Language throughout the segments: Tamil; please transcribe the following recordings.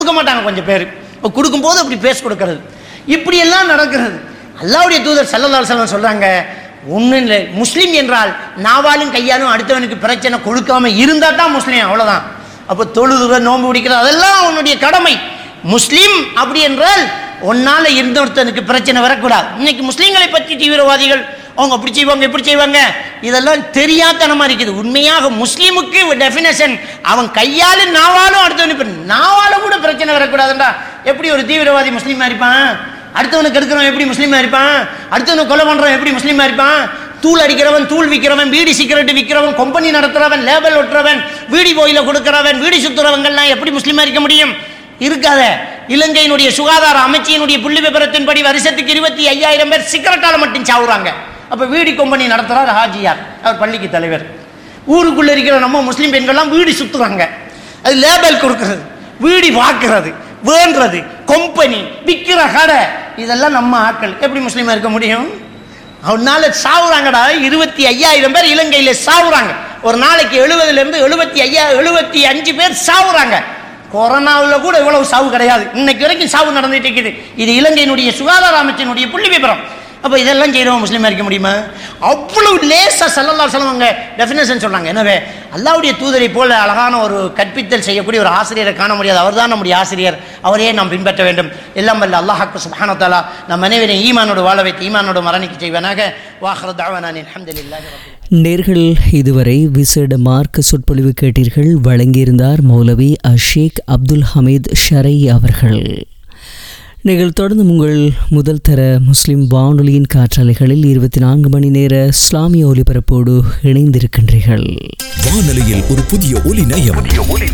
கொடுக்க மாட்டாங்க கொஞ்சம் பேர் கொடுக்கும்போது அப்படி பேச கொடுக்கறது இப்படி எல்லாம் நடக்கிறது அல்லாவுடைய தூதர் சல்லல்லாஹு அலைஹி வஸல்லம் சொல்றாங்க ஒன்றும் இல்லை முஸ்லீம் என்றால் நாவாலும் கையாலும் அடுத்தவனுக்கு பிரச்சனை கொடுக்காம இருந்தா தான் முஸ்லீம் அவ்வளவுதான் அப்போ தொழுதுவ நோன்பு பிடிக்கிறது அதெல்லாம் அவனுடைய கடமை முஸ்லீம் அப்படி என்றால் ஒன்னால இருந்தொருத்தனுக்கு பிரச்சனை வரக்கூடாது இன்னைக்கு முஸ்லீம்களை பற்றி தீவிரவாதிகள் அவங்க அப்படி செய்வாங்க இப்படி செய்வாங்க இதெல்லாம் தெரியாதனமா இருக்குது உண்மையாக முஸ்லீமுக்கு டெஃபினேஷன் அவன் கையாலும் நாவாலும் அடுத்தவனுக்கு நாவால கூட பிரச்சனை வரக்கூடாதுன்றா எப்படி ஒரு தீவிரவாதி முஸ்லீமா இருப்பான் அடுத்தவனுக்கு எடுக்கிறவன் எப்படி முஸ்லீமா இருப்பான் அடுத்தவனுக்கு கொலை பண்றவன் எப்படி முஸ்லீமா இருப்பான் தூள் அடிக்கிறவன் தூள் விற்கிறவன் பீடி சிகரெட் விற்கிறவன் கம்பெனி நடத்துறவன் லேபல் ஒட்டுறவன் வீடி போயில கொடுக்கிறவன் வீடி சுத்துறவங்கெல்லாம் எப்படி முஸ்லீமா இருக்க முடியும் இருக்காத இலங்கையினுடைய சுகாதார அமைச்சியினுடைய புள்ளி விபரத்தின்படி வருஷத்துக்கு இருபத்தி ஐயாயிரம் பேர் சிகரெட்டால மட்டும் சாவுறாங்க அப்ப வீடி கம்பெனி நடத்துறார் ஹாஜியார் அவர் பள்ளிக்கு தலைவர் ஊருக்குள்ள இருக்கிற நம்ம முஸ்லீம் பெண்கள்லாம் வீடி சுத்துறாங்க அது லேபல் கொடுக்கிறது வீடி வாக்குறது வேண்டுறது கம்பெனி விற்கிற கடை இதெல்லாம் நம்ம ஆட்கள் எப்படி முஸ்லீமா இருக்க முடியும் அவனால சாவுறாங்கடா இருபத்தி ஐயாயிரம் பேர் இலங்கையில சாவுறாங்க ஒரு நாளைக்கு எழுபதுல இருந்து எழுபத்தி ஐயா எழுபத்தி அஞ்சு பேர் சாவுறாங்க கொரோனாவில் கூட இவ்வளவு சாவு கிடையாது இன்னைக்கு வரைக்கும் சாவு நடந்துட்டு இருக்குது இது இலங்கையினுடைய சுகாதார அமைச்சினுடைய புள்ளி விபரம் அப்போ இதெல்லாம் செய்யறவன் முஸ்லீமா இருக்க முடியுமா அவ்வளவு லேசா சல்லல்லா சொல்லுவாங்க டெஃபினேஷன் சொன்னாங்க எனவே அல்லாவுடைய தூதரை போல அழகான ஒரு கற்பித்தல் செய்யக்கூடிய ஒரு ஆசிரியரை காண முடியாது அவர்தான் நம்முடைய ஆசிரியர் அவரையே நாம் பின்பற்ற வேண்டும் எல்லாம் வல்ல அல்லாஹாக்கு சுப்ஹானஹு வ தஆலா நம் அனைவரையும் ஈமானோடு வாழ வைத்து ஈமானோடு மரணிக்க செய்வனாக வாஹர தாவனான் அல்ஹம்துலில்லாஹி ரப்பில் நேர்கள் இதுவரை விசேட மார்க்க சொற்பொழிவு கேட்டீர்கள் வழங்கியிருந்தார் மௌலவி அஷேக் அப்துல் ஹமீத் ஷரை அவர்கள் நீங்கள் தொடர்ந்து உங்கள் முதல் தர முஸ்லிம் வானொலியின் காற்றாலைகளில் இருபத்தி நான்கு மணி நேர இஸ்லாமிய ஒலிபரப்போடு இணைந்திருக்கின்றீர்கள் வானொலியில் ஒரு புதிய ஒலி நயம்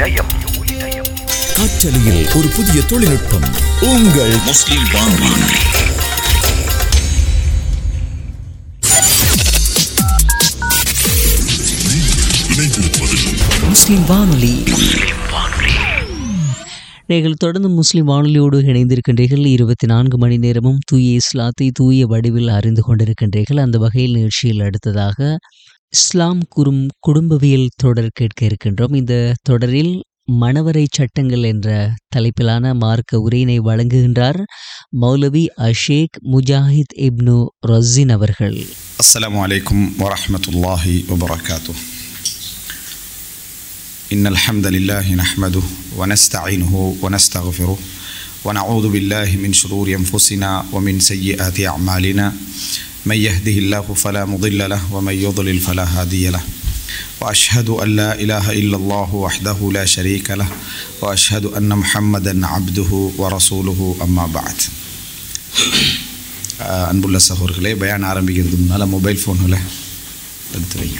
காற்றலையில் ஒரு புதிய தொழில்நுட்பம் உங்கள் முஸ்லிம் வானொலி முஸ்லிம் வானொலி நீங்கள் தொடர்ந்து முஸ்லிம் வானொலியோடு இணைந்திருக்கின்றீர்கள் இருபத்தி நான்கு மணி நேரமும் தூய இஸ்லாத்தை தூய வடிவில் அறிந்து கொண்டிருக்கின்றீர்கள் அந்த வகையில் நிகழ்ச்சியில் அடுத்ததாக இஸ்லாம் கூறும் குடும்பவியல் தொடர் கேட்க இருக்கின்றோம் இந்த தொடரில் மணவரை சட்டங்கள் என்ற தலைப்பிலான மார்க்க உரையினை வழங்குகின்றார் மௌலவி அஷேக் முஜாஹித் இப்னு ரஸின் அவர்கள் السلام عليكم ورحمة الله وبركاته إن الحمد لله نحمده ونستعينه ونستغفره ونعوذ بالله من شرور أنفسنا ومن سيئات أعمالنا من يهده الله فلا مضل له ومن يضلل فلا هادي له وأشهد أن لا إله إلا الله وحده لا شريك له وأشهد أن محمدا عبده ورسوله أما بعد அஹ் அன்புள்ள சகோதரர்களே பயான் ஆரம்பிக்கிறதுக்கு முன்னால் மொபைல் ஃபோன்களை எடுத்து வைங்க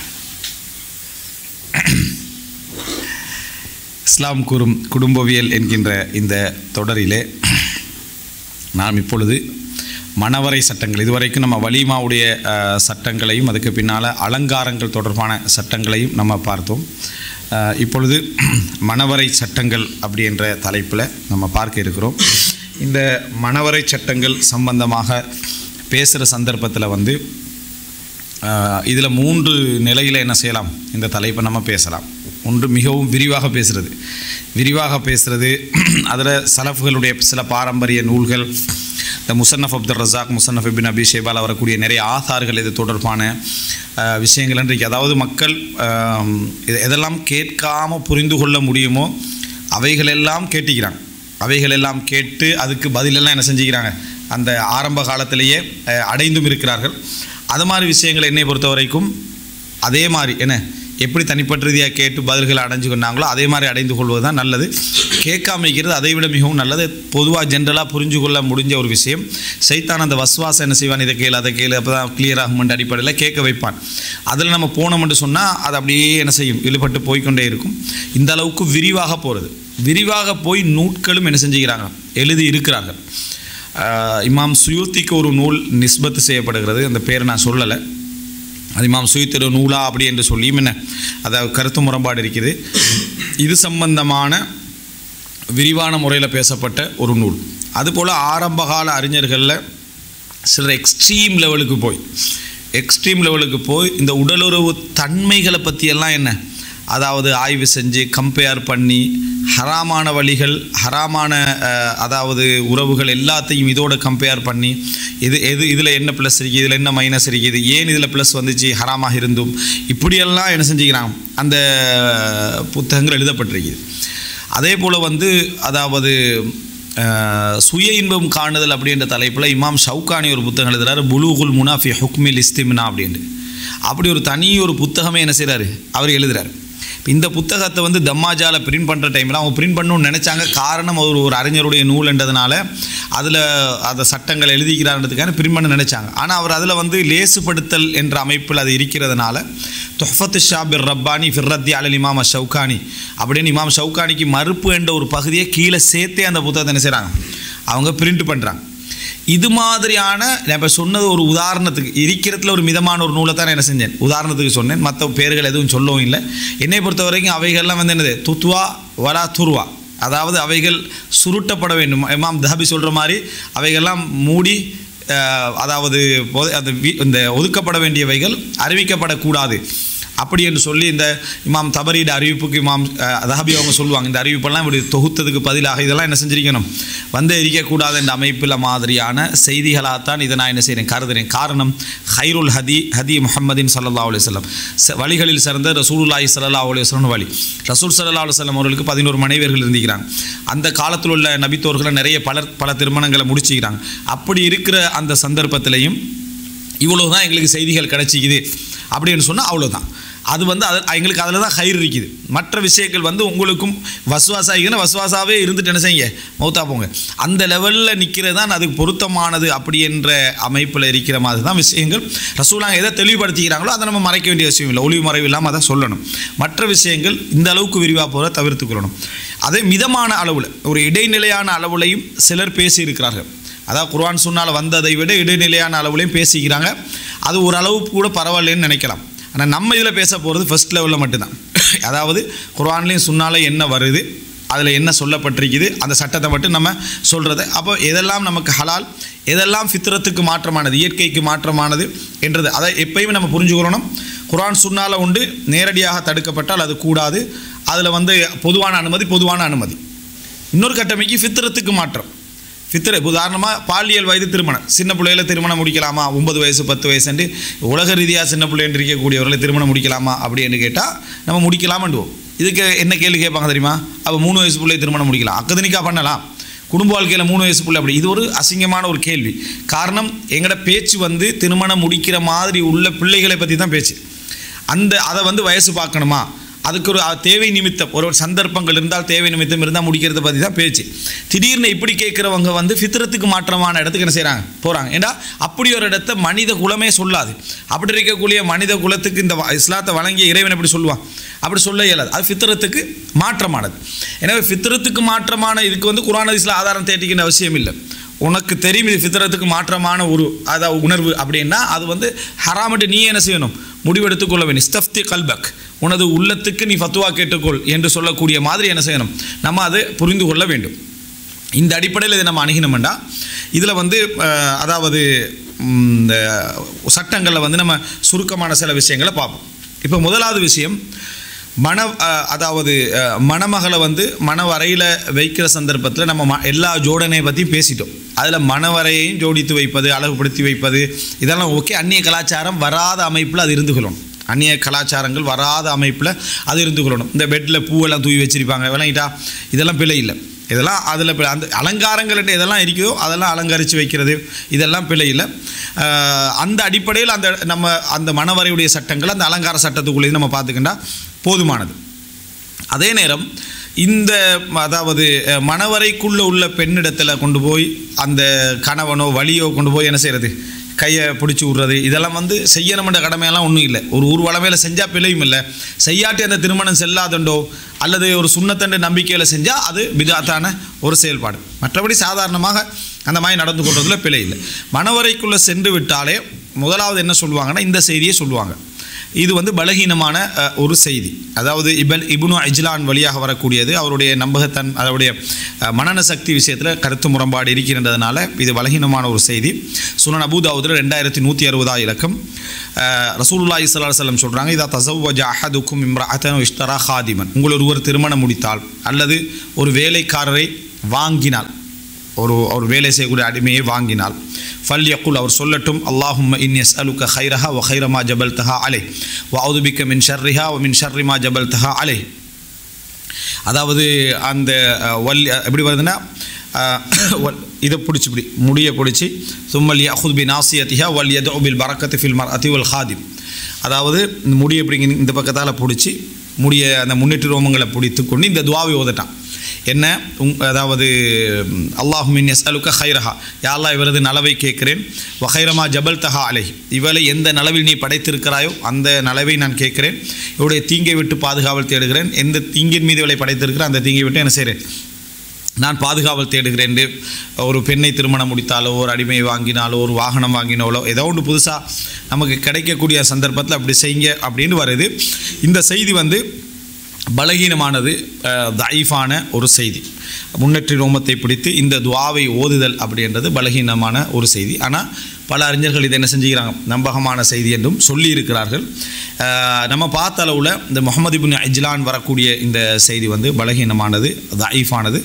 இஸ்லாம் கூறும் குடும்பவியல் என்கின்ற இந்த தொடரிலே நாம் இப்பொழுது மணவரை சட்டங்கள் இதுவரைக்கும் நம்ம வலிமாவுடைய அஹ், சட்டங்களையும் அதுக்கு பின்னால் அலங்காரங்கள் தொடர்பான சட்டங்களையும் நம்ம பார்த்தோம் அஹ், இப்பொழுது மணவரை சட்டங்கள் அப்படி என்ற தலைப்பில் நம்ம பார்க்க இருக்கிறோம் இந்த மணவரை சட்டங்கள் சம்பந்தமாக பேசுகிற சந்தர்ப்பத்தில் வந்து இதில் மூன்று நிலையில் என்ன செய்யலாம் இந்த தலைப்பை நம்ம பேசலாம் ஒன்று மிகவும் விரிவாக பேசுகிறது விரிவாக பேசுகிறது அதில் சலஃப்களுடைய சில பாரம்பரிய நூல்கள் இந்த முசன்னஃப் அப்துல் ரசாக் முசன்னஃப் பின் அபி ஷேபால் வரக்கூடிய நிறைய ஆதார்கள் இது தொடர்பான அஹ், விஷயங்கள் இன்றைக்கு அதாவது மக்கள் அஹ், இது எதெல்லாம் கேட்காம புரிந்து கொள்ள முடியுமோ அவைகளெல்லாம் கேட்டிக்கிறாங்க அவைகளெல்லாம் கேட்டு அதுக்கு பதிலெல்லாம் என்ன செஞ்சுக்கிறாங்க அந்த ஆரம்ப காலத்திலேயே அஹ், அடைந்தும் இருக்கிறார்கள் அது மாதிரி விஷயங்கள் என்னை பொறுத்த வரைக்கும் அதே மாதிரி என்ன எப்படி தனிப்பட்ட ரீதியாக கேட்டு பதில்களை அடைஞ்சு கொண்டாங்களோ அதே மாதிரி அடைந்து கொள்வது தான் நல்லது கேட்காம இருக்கிறது அதை விட மிகவும் நல்லது பொதுவாக ஜென்ரலாக புரிஞ்சு கொள்ள முடிஞ்ச ஒரு விஷயம் சைத்தான் அந்த வஸ்வாசம் என்ன செய்வான் இதை கேளு அதை கேளு அப்போ தான் கிளியர் ஆகுமென்ற அடிப்படையில் கேட்க வைப்பான் அதில் நம்ம போனோம்னு சொன்னால் அது அப்படியே என்ன செய்யும் இழுபட்டு போய்க்கொண்டே இருக்கும் இந்த அளவுக்கு விரிவாக போகிறது விரிவாக போய் நூட்களும் என்ன செஞ்சுக்கிறாங்க எழுதி இருக்கிறார்கள் ஆஹ் இமாம் சுயூத்திக்கு ஒரு நூல் நிஸ்பத்து செய்யப்படுகிறது அந்த பேரை நான் சொல்லலை அது இமாம் சுயூத்திர நூலா அப்படி என்று சொல்லியும் என்ன அதாவது கருத்து முரண்பாடு இருக்குது இது சம்பந்தமான விரிவான முறையில் பேசப்பட்ட ஒரு நூல் அதுபோல் ஆரம்பகால அறிஞர்களில் சிலர் எக்ஸ்ட்ரீம் லெவலுக்கு போய் எக்ஸ்ட்ரீம் லெவலுக்கு போய் இந்த உடலுறவு தன்மைகளை பற்றியெல்லாம் என்ன அதாவது ஆய்வு செஞ்சு கம்பேர் பண்ணி ஹராமான வழிகள் ஹராமான அஹ், அதாவது உறவுகள் எல்லாத்தையும் இதோட கம்பேர் பண்ணி இது எது இதில் என்ன ப்ளஸ் இருக்குது இதில் என்ன மைனஸ் இருக்குது ஏன் இதில் ப்ளஸ் வந்துச்சு ஹராமாக இருந்தும் இப்படியெல்லாம் என்ன செஞ்சுக்கிறாங்க அந்த புத்தகங்கள் எழுதப்பட்டிருக்குது அதே போல் வந்து அதாவது அஹ், சுய இன்பம் காணுதல் அப்படின்ற தலைப்பில் இமாம் ஷவுகானி ஒரு புத்தகம் எழுதுறாரு புலூகுல் முனாஃபி ஹுக்மில் இஸ்திமினா அப்படின்ட்டு அப்படி ஒரு தனி ஒரு புத்தகமே என்ன செய்கிறாரு அவர் எழுதுறாரு இப்ப இந்த புத்தகத்தை வந்து தம்மாஜால பிரிண்ட் பண்ணுற டைமில் அவங்க பிரிண்ட் பண்ணணும்னு நினச்சாங்க காரணம் அவர் ஒரு அறிஞருடைய நூல்ன்றதுனால அதில் அந்த சட்டங்கள் எழுதிக்கிறான்றதுக்கான பிரிண்ட் பண்ண நினச்சாங்க ஆனால் அவர் அதில் வந்து லேசுபடுத்தல் என்ற அமைப்பில் அது இருக்கிறதுனால தொஹஃபத்து ஷாபிர் ரப்பானி ஃபிர்ரத்தி அலல் இமாம் ஷவுகானி அப்படின்னு இமாம் ஷவுகானிக்கு மறுப்பு என்ற ஒரு பகுதியை கீழே சேர்த்தே அந்த புத்தகத்தை என்ன செய்கிறாங்க அவங்க பிரிண்ட் பண்ணுறாங்க இது மாதிரியான நான் இப்போ சொன்னது ஒரு உதாரணத்துக்கு இருக்கிறதுல ஒரு மிதமான ஒரு நூலை தான் நான் என்ன செஞ்சேன் உதாரணத்துக்கு சொன்னேன் மற்ற பேர்கள் எதுவும் சொல்லவும் இல்லை என்னை பொறுத்த வரைக்கும் அவைகள்லாம் வந்து என்னது துத்வா வரா துர்வா அதாவது அவைகள் சுருட்டப்பட வேண்டும் இமாம் தஹபி சொல்கிற மாதிரி அவைகள்லாம் மூடி அஹ், அதாவது பொ- அந்த வி- இந்த ஒதுக்கப்பட வேண்டியவைகள் அறிவிக்கப்படக்கூடாது அப்படி என்று சொல்லி இந்த இமாம் தபரீட அறிவிப்புக்கு இமாம் அஹ், தஹபி அவங்க சொல்லுவாங்க இந்த அறிவிப்பெல்லாம் இப்படி தொகுத்ததுக்கு பதிலாக இதெல்லாம் என்ன செஞ்சிருக்கணும் வந்து இருக்கக்கூடாது என்ற அமைப்பில் மாதிரியான செய்திகளாகத்தான் இதை நான் என்ன செய்கிறேன் கருதுறேன் காரணம் ஹைருல் ஹதி ஹதி முஹம்மதின் சல்லா அலுவலம் வழிகளில் சிறந்த ரசூலுல்லாஹி ஸல்லல்லாஹு அலைஹி வஸல்லம் வழி ரசூல் ஸல்லல்லாஹு அலைஹி வஸல்லம் அவர்களுக்கு பதினோரு மனைவியர்கள் இருந்திருக்கிறாங்க அந்த காலத்தில் உள்ள நபித்தோர்களை நிறைய பலர் பல திருமணங்களை முடிச்சுக்கிறாங்க அப்படி இருக்கிற அந்த சந்தர்ப்பத்திலையும் இவ்வளோ தான் எங்களுக்கு செய்திகள் கிடைச்சிக்குது அப்படின்னு சொன்னால் அவ்வளோதான் அது வந்து அது எங்களுக்கு அதில் தான் ஹைர் இருக்குது மற்ற விஷயங்கள் வந்து உங்களுக்கும் வசுவாசாகிங்கன்னா வசுவாசாவே இருந்துட்டு என்ன செய்யுங்க மௌத்தா போங்க அந்த லெவலில் நிற்கிறது தான் அதுக்கு பொருத்தமானது அப்படி என்ற அமைப்பில் இருக்கிற மாதிரி தான் விஷயங்கள் ரசூலாங்க எதை தெளிவுபடுத்திக்கிறாங்களோ அதை நம்ம மறைக்க வேண்டிய அவசியம் இல்லை ஒளிவு மறைவு இல்லாமல் அதை சொல்லணும் மற்ற விஷயங்கள் இந்த அளவுக்கு விரிவாக போகிற தவிர்த்துக்கொள்ளணும் அதே மிதமான அளவில் ஒரு இடைநிலையான அளவுலையும் சிலர் பேசியிருக்கிறார்கள் அதாவது குர்ஆன் சுன்னால் வந்ததை விட இடைநிலையான அளவுலையும் பேசிக்கிறாங்க அது ஒரு அளவு கூட பரவாயில்லைன்னு நினைக்கலாம் ஆனால் நம்ம இதில் பேச போகிறது ஃபர்ஸ்ட் லெவலில் மட்டும்தான் அதாவது குர்ஆன்லேயும் சுன்னால என்ன வருது அதில் என்ன சொல்லப்பட்டிருக்குது அந்த சட்டத்தை மட்டும் நம்ம சொல்கிறது அப்போ எதெல்லாம் நமக்கு ஹலால் எதெல்லாம் ஃபித்ரத்துக்கு மாற்றமானது இயற்கைக்கு மாற்றமானது என்றது அதை எப்பயுமே நம்ம புரிஞ்சுக்கிறோம் குர்ஆன் சுன்னால உண்டு நேரடியாக தடுக்கப்பட்டால் அது கூடாது அதில் வந்து பொதுவான அனுமதி பொதுவான அனுமதி இன்னொரு கட்டமைக்கு ஃபித்ரத்துக்கு மாற்றம் ஃபித்ர உதாரணமாக பாலியல் வயது திருமணம் சின்ன பிள்ளையில திருமணம் முடிக்கலாமா ஒன்பது வயசு பத்து வயசுண்டு உலக ரீதியாக சின்ன பிள்ளைன்னு இருக்கக்கூடியவர்களை திருமணம் முடிக்கலாமா அப்படின்னு கேட்டால் நம்ம முடிக்கலாமண்டுவோம் இதுக்கு என்ன கேள்வி கேட்பாங்க தெரியுமா அப்போ மூணு வயசு பிள்ளை திருமணம் முடிக்கலாம் அக்கதனிக்கா பண்ணலாம் குடும்ப வாழ்க்கையில் மூணு வயசு பிள்ளை அப்படி இது ஒரு அசிங்கமான ஒரு கேள்வி காரணம் எங்களோட பேச்சு வந்து திருமணம் முடிக்கிற மாதிரி உள்ள பிள்ளைகளை பற்றி தான் பேச்சு அந்த அதை வந்து வயசு பார்க்கணுமா அதுக்கு ஒரு அ- தேவை நிமித்தம் ஒரு ஒரு சந்தர்ப்பங்கள் இருந்தால் தேவை நிமித்தம் இருந்தால் முடிக்கிறத பற்றி தான் பேச்சு திடீர்னு இப்படி கேட்குறவங்க வந்து ஃபித்ரத்துக்கு மாற்றமான இடத்துக்கு என்ன செய்கிறாங்க போகிறாங்க ஏன்னா அப்படி ஒரு இடத்த மனித குலமே சொல்லாது அப்படி இருக்கக்கூடிய மனித குலத்துக்கு இந்த வ- இஸ்லாத்தை வழங்கிய இறைவன் எப்படி சொல்லுவான் அப்படி சொல்ல இயலாது அது ஃபித்ரத்துக்கு மாற்றமானது எனவே ஃபித்ரத்துக்கு மாற்றமான இதுக்கு வந்து குரான் ஹதீஸ்ல ஆதாரம் தேட்டிக்கின்ற அவசியம் இல்லை உனக்கு தெரியும் இது ஃபித்ரத்துக்கு மாற்றமான ஒரு அதாவது உணர்வு அப்படின்னா அது வந்து ஹராமட்டு நீ என்ன செய்யணும் முடிவெடுத்துக் கொள்ள வேண்டும் இஸ்தஃப்தி கல்பக் உனது உள்ளத்துக்கு நீ ஃபத்துவா கேட்டுக்கொள் என்று சொல்லக்கூடிய மாதிரி என்ன செய்யணும் நம்ம அதை புரிந்து கொள்ள வேண்டும் இந்த அடிப்படையில் இதை நம்ம அணுகினோம்டா இதில் வந்து அஹ், அதாவது ம், இந்த சட்டங்களில் வந்து நம்ம சுருக்கமான சில விஷயங்களை பார்ப்போம் இப்போ முதலாவது விஷயம் மண அஹ், அதாவது அஹ், மணமகளை வந்து மணவரையில் வைக்கிற சந்தர்ப்பத்தில் நம்ம ம- எல்லா ஜோடனையை பற்றியும் பேசிட்டோம் அதில் மணவரையையும் ஜோடித்து வைப்பது அழகுபடுத்தி வைப்பது இதெல்லாம் ஓகே அந்நிய கலாச்சாரம் வராத அமைப்பில் அது இருந்து கொள்ளணும் அந்நிய கலாச்சாரங்கள் வராத அமைப்பில் அது இருந்து கொள்ளணும் இந்த பெட்டில் பூவெல்லாம் தூவி வச்சிருப்பாங்க விளங்கிட்டா இதெல்லாம் பிழை இல்லை இதெல்லாம் அதில் அந்த அலங்காரங்கள் என்று எதெல்லாம் இருக்குதோ அதெல்லாம் அலங்கரித்து வைக்கிறது இதெல்லாம் பிழை இல்லை ஆஹ் அந்த அடிப்படையில் அந்த நம்ம அந்த மணவரையுடைய சட்டங்கள் அந்த அலங்கார சட்டத்துக்குள்ளேயும் நம்ம பார்த்துக்கிட்டா போதுமானது அதே நேரம் இந்த அதாவது அஹ், மணவரைக்குள்ளே உள்ள பெண்ணிடத்தில் கொண்டு போய் அந்த கணவனோ வலியோ கொண்டு போய் என்ன செய்கிறது கையை பிடிச்சி விட்றது இதெல்லாம் வந்து செய்யணுமென்ற கடமையெல்லாம் ஒன்றும் இல்லை ஒரு ஊர்வலமையில் செஞ்சால் பிழையும் இல்லை செய்யாட்டி அந்த திருமணம் செல்லாதண்டோ அல்லது ஒரு சுண்ணத்தண்டு நம்பிக்கையில் செஞ்சால் அது பிதாத்தான ஒரு செயல்பாடு மற்றபடி சாதாரணமாக அந்த மாதிரி நடந்து கொள்றதுல பிழை இல்லை மணவரைக்குள்ளே சென்று விட்டாலே முதலாவது என்ன சொல்லுவாங்கன்னா இந்த செய்தியை சொல்லுவாங்க இது வந்து பலகீனமான அஹ், ஒரு செய்தி அதாவது இபல் இப்னு அஜ்லான் வழியாக வரக்கூடியது அவருடைய நம்பகத்தன் அவருடைய அஹ், மனன சக்தி விஷயத்தில் கருத்து முரண்பாடு இருக்கின்றதுனால இது பலகீனமான ஒரு செய்தி சுனன் அபூதாவுதில் ரெண்டாயிரத்தி நூற்றி அறுபதா இலக்கம் அஹ், ரசூலுல்லாஹி ஸல்லல்லாஹு அலைஹி வஸல்லம் சொல்கிறாங்க இதா தசவ்வஜ அஹதுக்கும் இம்ரஅத்தன் இஷ்தரா ஹாதிமன் உங்கள் ஒருவர் திருமணம் முடித்தால் அல்லது ஒரு வேலைக்காரரை வாங்கினால் ஒரு ஒரு வேலை செய்யக்கூடிய அடிமையை வாங்கினால் ஃபல் யக்குல் அவர் சொல்லட்டும் அல்லாஹும் இன் எஸ் அலுக்க ஹைரஹா வ ஹைரமா ஜபல் தஹா அலை வ அவுதுபிக்க மின் ஷர்ரிஹா வ மின் ஷர்ரிமா ஜபல் தஹா அலை அதாவது அந்த அஹ், வல் எப்படி வருதுன்னா அஹ், வல்- இதை பிடிச்சி இப்படி முடியை பிடிச்சி சும்மல் யஹுத் பி நாசியத்திஹா வல் யது பில் பரக்கத்து ஃபில் மர் அதிவல் ஹாதிம் அதாவது இந்த முடியை இப்படி இங்க இந்த பக்கத்தால் பிடிச்சி முடிய அந்த முன்னேற்று ரோமங்களை பிடித்து கொண்டு இந்த துவாவை ஓதட்டான் என்ன உங் அதாவது அல்லாஹு மின் எஸ் அலுக்க ஹைரஹா யாழ்லா இவரது நலவை கேட்கிறேன் வஹைரமா ஜபல் தஹா அலை இவளை எந்த நலவில் நீ படைத்திருக்கிறாயோ அந்த நலவை நான் கேட்கிறேன் இவருடைய தீங்கை விட்டு பாதுகாவல் தேடுகிறேன் எந்த தீங்கின் மீது இவளை படைத்திருக்கிறேன் அந்த தீங்கை விட்டு என்ன செய்கிறேன் நான் பாதுகாவல் தேடுகிறேன் என்று ஒரு பெண்ணை திருமணம் முடித்தாலோ ஒரு அடிமையை வாங்கினாலோ ஒரு வாகனம் வாங்கினாலோ ஏதோ ஒன்று புதுசாக நமக்கு கிடைக்கக்கூடிய சந்தர்ப்பத்தில் அப்படி செய்யுங்க அப்படின்னு வருது இந்த செய்தி வந்து பலகீனமானது அஹ், தயீஃபான ஒரு செய்தி முன்னேற்றி ரோமத்தை பிடித்து இந்த துவாவை ஓதுதல் அப்படின்றது பலகீனமான ஒரு செய்தி ஆனால் பல அறிஞர்கள் இதை என்ன செஞ்சுக்கிறாங்க நம்பகமான செய்தி என்றும் சொல்லி இருக்கிறார்கள் அஹ், நம்ம பார்த்த அளவில் இந்த முகமது இபின் அஜ்லான் வரக்கூடிய இந்த செய்தி வந்து பலகீனமானது தயீஃபானது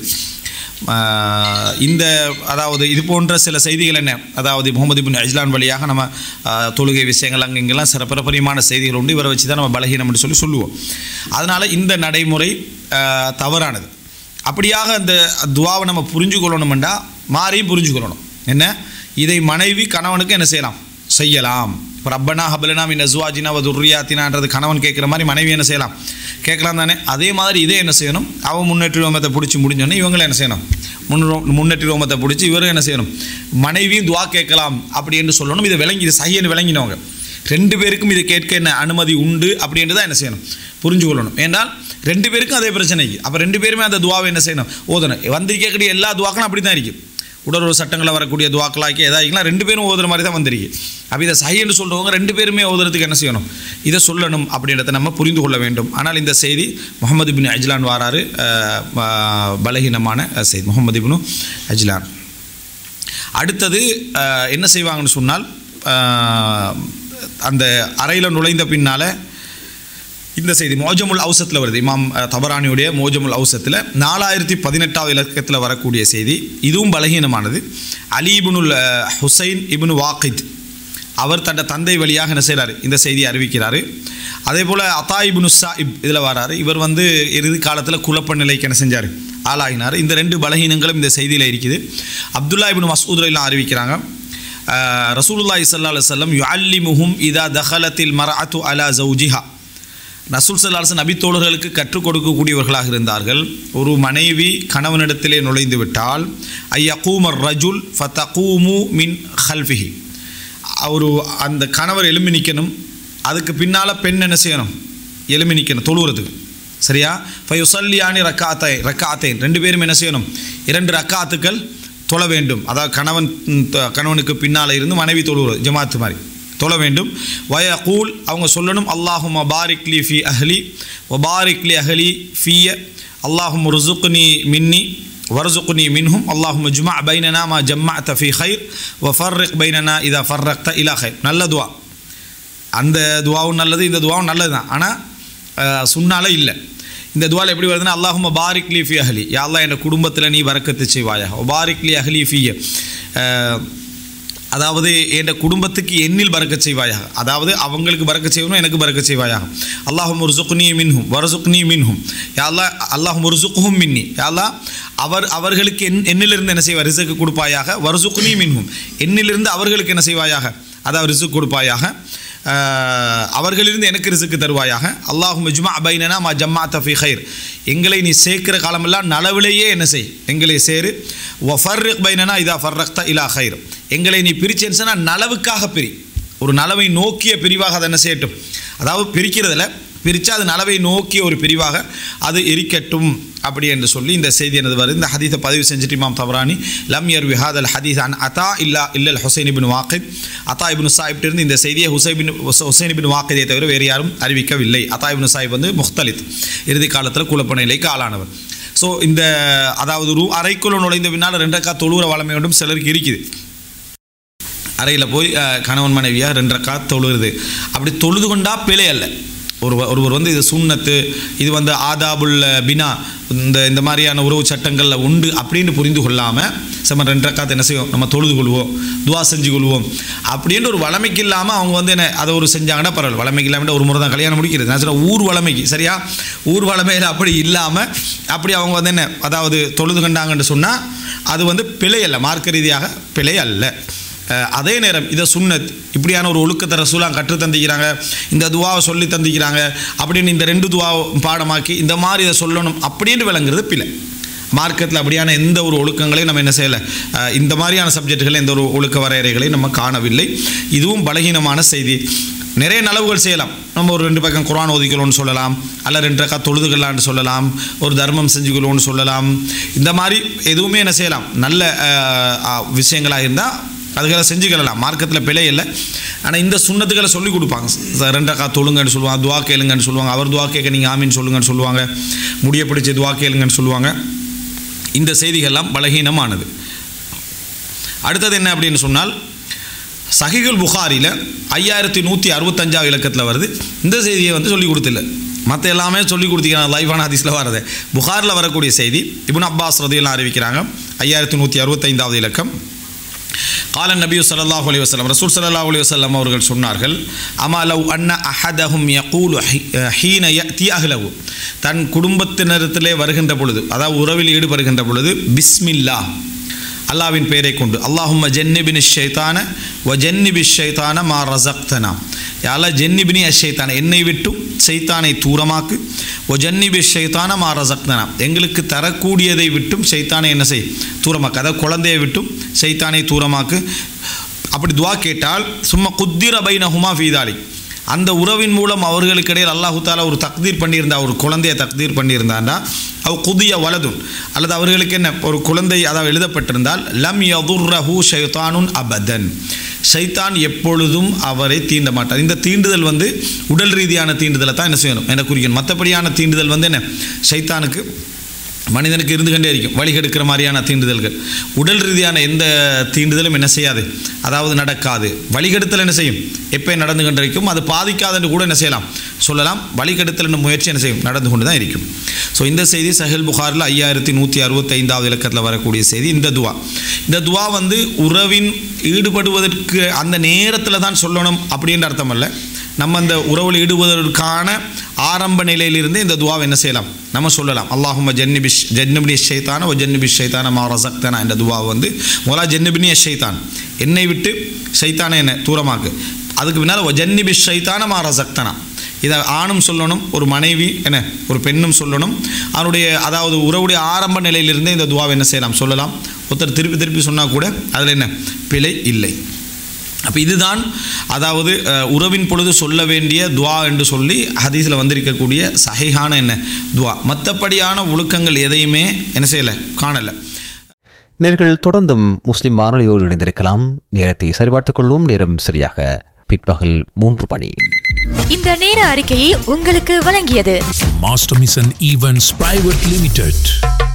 ஆஹ் இந்த அதாவது இது போன்ற சில செய்திகள் என்ன அதாவது முகமது பின் அஜ்லான் வழியாக நம்ம ஆஹ், தொழுகை விஷயங்கள் அங்கே இங்கெல்லாம் சில பிரபரியமான செய்திகள் உண்டு இவரை வச்சு தான் நம்ம பலகீனம்னு சொல்லி சொல்லுவோம் அதனால் இந்த நடைமுறை ஆஹ், தவறானது அப்படியாக அந்த துவாவை நம்ம புரிஞ்சு கொள்ளணுமெண்டா மாறியும் புரிஞ்சுக்கொள்ளணும் என்ன இதை மனைவி கணவனுக்கு என்ன செய்யலாம் செய்யலாம் இப்போ ரப்பனா ஹபலனா மின் அஸ்வாஜினா துர்ரியாத்தினான்றது கணவன் கேட்குற மாதிரி மனைவி என்ன செய்யலாம் கேட்கலாம் தானே அதே மாதிரி இதே என்ன செய்யணும் அவன் முன்னேற்றி ரோமத்தை பிடிச்சி முடிஞ்சோடனே இவங்களும் என்ன செய்யணும் முன்னோ முன்னேற்றி ரோமத்தை பிடிச்சி இவரும் என்ன செய்யணும் மனைவியும் துவா கேட்கலாம் அப்படி என்று சொல்லணும் இதை விளங்கி இது சையன்னு விளங்கினவங்க ரெண்டு பேருக்கும் இதை கேட்க என்ன அனுமதி உண்டு அப்படின்ட்டு தான் என்ன செய்யணும் புரிஞ்சு கொள்ளணும் ஏன்னால் ரெண்டு பேருக்கும் அதே பிரச்சனைக்கு அப்போ ரெண்டு பேருமே அந்த துவாவை என்ன செய்யணும் ஓதணும் வந்திருக்கக்கூடிய எல்லா துவாக்களும் அப்படி தான் இருக்குது உடலுறவு சட்டங்களில் வரக்கூடிய துவாக்களாக்கி எதாகிக்கலாம் ரெண்டு பேரும் ஓதுற மாதிரி தான் வந்திருக்கு அப்போ இதை சஹின்னு சொல்கிறவங்க ரெண்டு பேருமே ஓதுறதுக்கு என்ன செய்யணும் இதை சொல்லணும் அப்படின்றத நம்ம புரிந்து கொள்ள வேண்டும் ஆனால் இந்த செய்தி முகமது பின் அஜ்லான் வாராரு அஹ், ப- பலகீனமான அஹ், செய்தி முகமது இப்னு அஜ்லான் அடுத்தது அஹ், என்ன செய்வாங்கன்னு சொன்னால் அஹ், அந்த அறையில் நுழைந்த பின்னால் இந்த செய்தி மோஜமுல் அவுசத்தில் வருது இமாம் அஹ், தபரானியுடைய மோஜமுல் அவுசத்தில் நாலாயிரத்தி பதினெட்டாவது இலக்கத்தில் வரக்கூடிய செய்தி இதுவும் பலகீனமானது அலி இப்னுல் அஹ், ஹுசைன் இப்னு வாக்கித் அவர் தன்னை தந்தை வழியாக என்ன செய்கிறாரு இந்த செய்தியை அறிவிக்கிறாரு அதே போல் அத்தா இப்னு சாயிப் இதில் வராரு இவர் வந்து இறுதி காலத்தில் குழப்ப நிலைக்கு என்ன செஞ்சார் ஆளாகினார் இந்த ரெண்டு பலகீனங்களும் இந்த செய்தியில் இருக்குது அப்துல்லா இப்னு மசூத் எல்லாம் அறிவிக்கிறாங்க அஹ், ரசூலுல்லாஹி ஸல்லல்லாஹு அலைஹி வஸல்லம் யுஅல்லிமுஹும் இதா தஹலத்தில் மர்அத்து அலா ஜௌஜிஹா ரசூல் சல்லாஹன் நபித்தோழர்களுக்கு கற்றுக் கொடுக்கக்கூடியவர்களாக இருந்தார்கள் ஒரு மனைவி கணவனிடத்திலே நுழைந்து விட்டால் ஐயகூமர் ரஜுல் ஃபத்தகூமு மின் ஹல்ஃபிஹி ஒரு அந்த கணவர் எலும்பி நிற்கணும் அதுக்கு பின்னால் பெண் என்ன செய்யணும் எலும்பி நிற்கணும் தொழுவுறதுக்கு சரியா ஃபயுசல்லியானி ரக்காத்தை ரக்காத்தேன் ரெண்டு பேரும் என்ன செய்யணும் இரண்டு ரக்காத்துக்கள் தொழ வேண்டும் அதாவது கணவன் ம், த- கணவனுக்கு பின்னால் இருந்து மனைவி தொழுவுறது ஜமாத்து மாதிரி தொழ வேண்டும் வயகூல் அவங்க சொல்லணும் அல்லாஹும் பாரிக்லி ஃபி அஹ்லி வபாரிக்லி அஹ்லி ஃபிய அல்லாஹும் ருசுக்னி மின்னி வரசுக்னி மின்ஹும் அல்லாஹும் ஜுமா பைனனா மா ஜம்மா ஃபி ஹைர் வஃபர்ரிக் பைனனா இதா ஃபர்ரக்த இலா ஹைர் நல்ல துவா அந்த துவாவும் நல்லது இந்த துவாவும் நல்லது தான் ஆனால் சுண்ணால இல்லை இந்த துவால எப்படி வருதுன்னா அல்லாஹும் பாரிக்லி ஃபி அஹ்லி யா அல்லாஹ் என் குடும்பத்தில் நீ வரக்கத்து செய்வாயா பாரிக்லி அஹ்லி ஃபிய அதாவது என் குடும்பத்துக்கு எண்ணில் பறக்க செய்வாயாக அதாவது அவங்களுக்கு பறக்க செய்யணும் எனக்கு பறக்க செய்வாயாக அல்லாஹும் ஒரு சுக்னி மின்ஹும் வரசுக்னி மின்ஹும் யாழ்லா அல்லாஹும் ஒரு சுக்குஹும் மின்னி யாழ்லா அவர் அவர்களுக்கு என் எண்ணிலிருந்து என்ன செய்வார் ரிசுக்கு கொடுப்பாயாக வரசுக்னி மின்ஹும் எண்ணிலிருந்து அவர்களுக்கு என்ன செய்வாயாக அதாவது ரிசுக்கு கொடுப்பாயாக ஆஹ், அவர்களிலிருந்து எனக்கு ரிசுக்கு தருவாயாக அல்லாஹும் ஜுமா அபைனனா மா ஜம்மா தஃபி ஹைர் எங்களை நீ சேர்க்கிற காலமெல்லாம் நலவிலேயே என்ன செய் எங்களை சேரு வஃபர்ரிக் பைனனா இதா ஃபர்ரக்த இலா ஹைர் எங்களை நீ பிரிச்சேன்னு சொன்னால் நலவுக்காக பிரி ஒரு நலவை நோக்கிய பிரிவாக அதை என்ன செய்யட்டும் அதாவது பிரிக்கிறதுல பிரித்தா அது நலவை நோக்கிய ஒரு பிரிவாக அது இருக்கட்டும் அப்படி என்று சொல்லி இந்த செய்தி எனது வருது இந்த ஹதீஸை பதிவு செஞ்சுட்டு இமாம் தவரானி லம் யர் விஹாத் அல் ஹதீஸ் அன் அதா இல்லா இல்லல் ஹுசைன் இபின் வாக்கித் அதா இபின் சாஹிப்ட இருந்து இந்த செய்தியை ஹுசைபின் ஹுசைன் இபின் வாக்கிதை தவிர வேறு யாரும் அறிவிக்கவில்லை அதா இபின் சாஹிப் வந்து முஹ்தலித் இறுதி காலத்தில் குழப்ப நிலைக்கு ஆளானவர் ஸோ இந்த அதாவது ரூ அறைக்குள்ள நுழைந்த பின்னால் ரெண்டக்கா தொழுகிற வளமை ஒன்றும் சிலருக்கு இருக்குது அறையில் போய் அஹ், கணவன் மனைவியாக ரெண்டு ரக்கா தொழுகிறது அப்படி தொழுது கொண்டா பிழை அல்ல ஒரு ஒருவர் வந்து இது சுண்ணத்து இது வந்து ஆதாபுல் பினா இந்த இந்த மாதிரியான உறவு சட்டங்களில் உண்டு அப்படின்னு புரிந்து கொள்ளாமல் சம ரெண்டு ரக்காத்து என்ன செய்வோம் நம்ம தொழுது கொள்வோம் துவா செஞ்சு கொள்வோம் அப்படின்ற ஒரு வளமைக்கு இல்லாமல் அவங்க வந்து என்ன அதை ஒரு செஞ்சாங்கன்னா பரவாயில்ல வளமைக்கு இல்லாமல் ஒரு முறை தான் கல்யாணம் முடிக்கிறது நான் சொல்ல ஊர் வளமைக்கு சரியா ஊர் வளமையில் அப்படி இல்லாமல் அப்படி அவங்க வந்து என்ன அதாவது தொழுது கண்டாங்கன்னு சொன்னால் அது வந்து பிழை அல்ல மார்க்க ரீதியாக பிழை அல்ல அஹ் அதே நேரம் இதை சுன்னத் இப்படியான ஒரு ஒழுக்கத்தை ரசூலாம் கற்று தந்திக்கிறாங்க இந்த துவாவை சொல்லி தந்திக்கிறாங்க அப்படின்னு இந்த ரெண்டு துவாவை பாடமாக்கி இந்த மாதிரி இதை சொல்லணும் அப்படின்னு விளங்குறது பிழை மார்க்கத்தில் அப்படியான எந்த ஒரு ஒழுக்கங்களையும் நம்ம என்ன செய்யலை அஹ் இந்த மாதிரியான சப்ஜெக்டுகள் எந்த ஒரு ஒழுக்க வரையறைகளையும் நம்ம காணவில்லை இதுவும் பலகீனமான செய்தி நிறைய நலவுகள் செய்யலாம் நம்ம ஒரு ரெண்டு பக்கம் குரான் ஓதிக்கணும்னு சொல்லலாம் அல்ல ரெண்டு ரக்கா தொழுதுகளான்னு சொல்லலாம் ஒரு தர்மம் செஞ்சுக்கணும்னு சொல்லலாம் இந்த மாதிரி எதுவுமே என்ன செய்யலாம் நல்ல அஹ், அஹ், விஷயங்களாக இருந்தால் அதுகளை செஞ்சுக்கலாம் மார்க்கத்தில் பிழை இல்லை ஆனால் இந்த சுண்ணத்துக்களை சொல்லி கொடுப்பாங்க ச- ரெண்டக்கா தொழுங்கன்னு சொல்லுவாங்க துவா கேளுங்கன்னு சொல்லுவாங்க அவர் துவா கேட்க நீங்கள் ஆமின்னு சொல்லுங்கன்னு சொல்லுவாங்க முடிய பிடிச்சி துவா கேளுங்கன்னு சொல்லுவாங்க இந்த செய்திகள்லாம் பலகீனமானது அடுத்தது என்ன அப்படின்னு சொன்னால் சஹிகுல் புகாரியில் ஐயாயிரத்தி நூற்றி அறுபத்தஞ்சாவது இலக்கத்தில் வருது இந்த செய்தியை வந்து சொல்லி கொடுத்தில்ல மற்ற எல்லாமே சொல்லி கொடுத்திக்கிறாங்க லைஃபான ஹதீஸில் வரது புகாரில் வரக்கூடிய செய்தி இப்னு அப்பாஸ் ரதியெல்லாம் அறிவிக்கிறாங்க ஐயாயிரத்தி நூற்றி அறுபத்தைந்தாவது இலக்கம் கால நபி ஸல்லல்லாஹு அலைஹி வஸல்லம் ரசூல் ஸல்லல்லாஹு அலைஹி வஸல்லம் அவர்கள் சொன்னார்கள் அமா லவ் அன்ன அஹதஹும் யகூலு ஹி- ஹீன யத்தி அஹ்லஹு தன் குடும்பத்தினரிடத்திலே வருகின்ற பொழுது அதாவது உறவில் ஈடுபடுகின்ற பொழுது பிஸ்மில்லா அல்லாவின் பெயரை கொண்டு அல்லாஹும்ம ஜென்னிபின் ஷைத்தான வ ஜென்னிபி ஷைத்தான மா ரசக்தனா யால ஜென்னிபினி அஷைத்தான என்னை விட்டும் சைத்தானை தூரமாக்கு ஒ ஜன்னிபி ஷைத்தான மா ரசக்தனா எங்களுக்கு தரக்கூடியதை விட்டும் சைத்தானை என்ன செய் தூரமாக்கு அதாவது குழந்தையை விட்டும் சைத்தானை தூரமாக்கு அப்படி துவா கேட்டால் சும்மா குத்திர பைனஹுமா ஃபீதாலி அந்த உறவின் மூலம் அவர்களுக்கு இடையில் அல்லாஹு தாலா ஒரு தக்தீர் பண்ணியிருந்தா ஒரு குழந்தையை தக்தீர் பண்ணியிருந்தாண்டா அவ குதிய வலதுன் அல்லது அவர்களுக்கு என்ன ஒரு குழந்தை அதாவது எழுதப்பட்டிருந்தால் லம் யதுர்ரஹு ஷைத்தானுன் அபதன் ஷைத்தான் எப்பொழுதும் அவரை தீண்ட மாட்டார் இந்த தீண்டுதல் வந்து உடல் ரீதியான தீண்டுதலை தான் என்ன செய்யணும் என்ன குறிக்கணும் மற்றபடியான தீண்டுதல் வந்து என்ன ஷைத்தானுக்கு மனிதனுக்கு இருந்து கொண்டே இருக்கும் வழிகெடுக்கிற மாதிரியான தீண்டுதல்கள் உடல் ரீதியான எந்த தீண்டுதலும் என்ன செய்யாது அதாவது நடக்காது வழிகெடுத்தல் என்ன செய்யும் எப்போ நடந்து கொண்டு இருக்கும் அது பாதிக்காதுன்னு கூட என்ன செய்யலாம் சொல்லலாம் வழிகெடுத்தல் என்னும் முயற்சி என்ன செய்யும் நடந்து கொண்டு தான் இருக்கும் ஸோ இந்த செய்தி சஹில் புகாரில் ஐயாயிரத்தி நூற்றி அறுபத்தைந்தாவது இலக்கத்தில் வரக்கூடிய செய்தி இந்த துவா இந்த துவா வந்து உறவின் ஈடுபடுவதற்கு அந்த நேரத்தில் தான் சொல்லணும் அப்படின்ற அர்த்தம் அல்ல நம்ம அந்த உறவில் ஈடுபடுவதற்கான ஆரம்ப நிலையிலிருந்து இந்த துவாவை என்ன செய்யலாம் நம்ம சொல்லலாம் அல்லாஹும்ம ஜன்னிபிஷ் ஜன்னிபினி ஷைத்தான ஒ ஜன்னிபி ஷைத்தான மா ரசக்தனா என்ற துவாவை வந்து முதலா ஜன்னிபினிய ஷைத்தான் என்னை விட்டு ஷைத்தானை என்ன தூரமாக்கு அதுக்கு பின்னால் ஒ ஜன்னிபி ஷைத்தான மா ரசக்தனா இதை ஆணும் சொல்லணும் ஒரு மனைவி என்ன ஒரு பெண்ணும் சொல்லணும் அவனுடைய அதாவது உறவுடைய ஆரம்ப நிலையிலிருந்தே இந்த துவாவை என்ன செய்யலாம் சொல்லலாம் ஒருத்தர் திருப்பி திருப்பி சொன்னால் கூட அதில் என்ன பிழை இல்லை அப்போ இதுதான் அதாவது அஹ், உறவின் பொழுது சொல்ல வேண்டிய துவா என்று சொல்லி ஹதீஸில் வந்திருக்கக்கூடிய சஹிஹான என்ன துவா மற்றபடியான ஒழுக்கங்கள் எதையுமே என்ன செய்யலை காணலை நேர்கள் தொடர்ந்தும் முஸ்லிம் வானொலியோடு இணைந்திருக்கலாம் நேரத்தை சரிபார்த்துக் கொள்வோம் நேரம் சரியாக பிற்பகல் மூன்று மணி இந்த நேர அறிக்கையை உங்களுக்கு வழங்கியது Master Mission Events Private Limited.